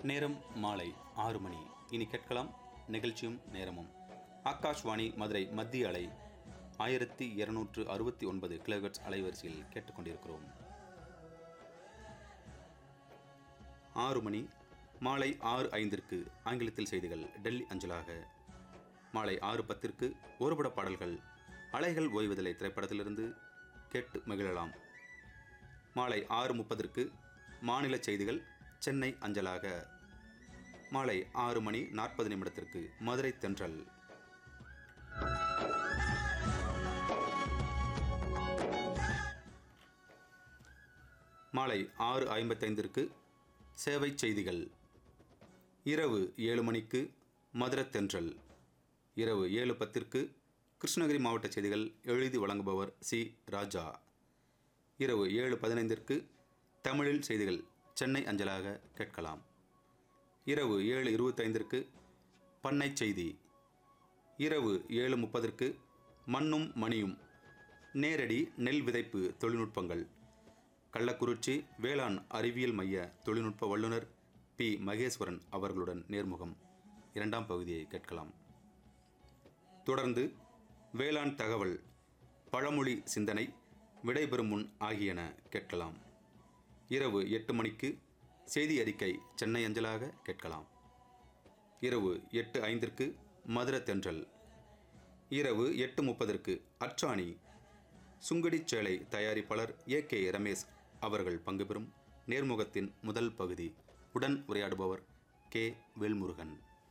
நேரம் மாலை ஆறு மணி இனி கேட்கலாம் நிகழ்ச்சியும் நேரமும் ஆகாஷ்வாணி மதுரை மத்திய அலை ஆயிரத்தி இருநூற்று அறுபத்தி ஒன்பது கிலோஹெர்ட்ஸ் அலைவரிசையில் கேட்டுக்கொண்டிருக்கிறோம் ஆறு மணி மாலை ஆறு ஐந்திற்கு ஆங்கிலத்தில் செய்திகள் டெல்லி அஞ்சலாக மாலை ஆறு பத்திற்கு ஒருபட பாடல்கள் அலைகள் ஓய்வதில்லை திரைப்படத்திலிருந்து கேட்டு மகிழலாம் மாலை ஆறு முப்பதற்கு மாநில செய்திகள் சென்னை அஞ்சலாக மாலை ஆறு மணி நாற்பது நிமிடத்திற்கு மதுரை தென்றல் மாலை ஆறு ஐம்பத்தைந்திற்கு சேவை செய்திகள் இரவு ஏழு மணிக்கு மதுரை தென்றல் இரவு ஏழு பத்திற்கு கிருஷ்ணகிரி மாவட்ட செய்திகள் எழுதி வழங்குபவர் சி ராஜா இரவு ஏழு பதினைந்திற்கு தமிழில் செய்திகள் சென்னை அஞ்சலாக கேட்கலாம் இரவு ஏழு இருபத்தைந்திற்கு பண்ணை செய்தி இரவு ஏழு முப்பதற்கு மண்ணும் மணியும் நேரடி நெல் விதைப்பு தொழில்நுட்பங்கள் கள்ளக்குறிச்சி வேளாண் அறிவியல் மைய தொழில்நுட்ப வல்லுநர் பி மகேஸ்வரன் அவர்களுடன் நேர்முகம் இரண்டாம் பகுதியை கேட்கலாம் தொடர்ந்து வேளாண் தகவல் பழமொழி சிந்தனை விடைபெறும் முன் ஆகியன கேட்கலாம் இரவு எட்டு மணிக்கு செய்தி அறிக்கை சென்னை அஞ்சலாக கேட்கலாம் இரவு எட்டு ஐந்திற்கு மதுரை தென்றல் இரவு எட்டு முப்பதற்கு அச்சாணி சுங்கடிச்சேலை தயாரிப்பாளர் ஏ கே ரமேஷ் அவர்கள் பங்கு பெறும் நேர்முகத்தின் முதல் பகுதி உடன் உரையாடுபவர் கே வேல்முருகன்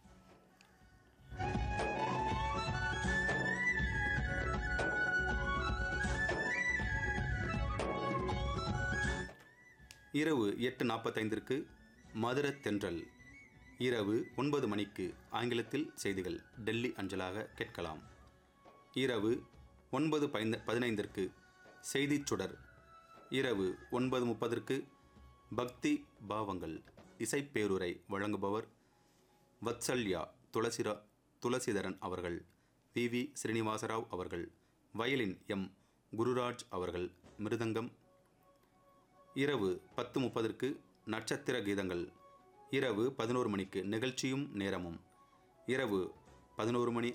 இரவு எட்டு நாற்பத்தைந்திற்கு மதுரை தென்றல் இரவு ஒன்பது மணிக்கு ஆங்கிலத்தில் செய்திகள் டெல்லி அஞ்சலாக கேட்கலாம் இரவு ஒன்பது பைந்த பதினைந்திற்கு செய்திச் சுடர் இரவு ஒன்பது முப்பதற்கு பக்தி பாவங்கள் இசைப்பேருரை வழங்குபவர் வத்சல்யா துளசிரா துளசிதரன் அவர்கள் வி வி ஸ்ரீனிவாசராவ் அவர்கள் வயலின் எம் குருராஜ் அவர்கள் மிருதங்கம் இரவு பத்து முப்பதற்கு நட்சத்திர கீதங்கள் இரவு பதினோரு மணிக்கு நிகழ்ச்சியும் நேரமும் இரவு பதினோரு மணி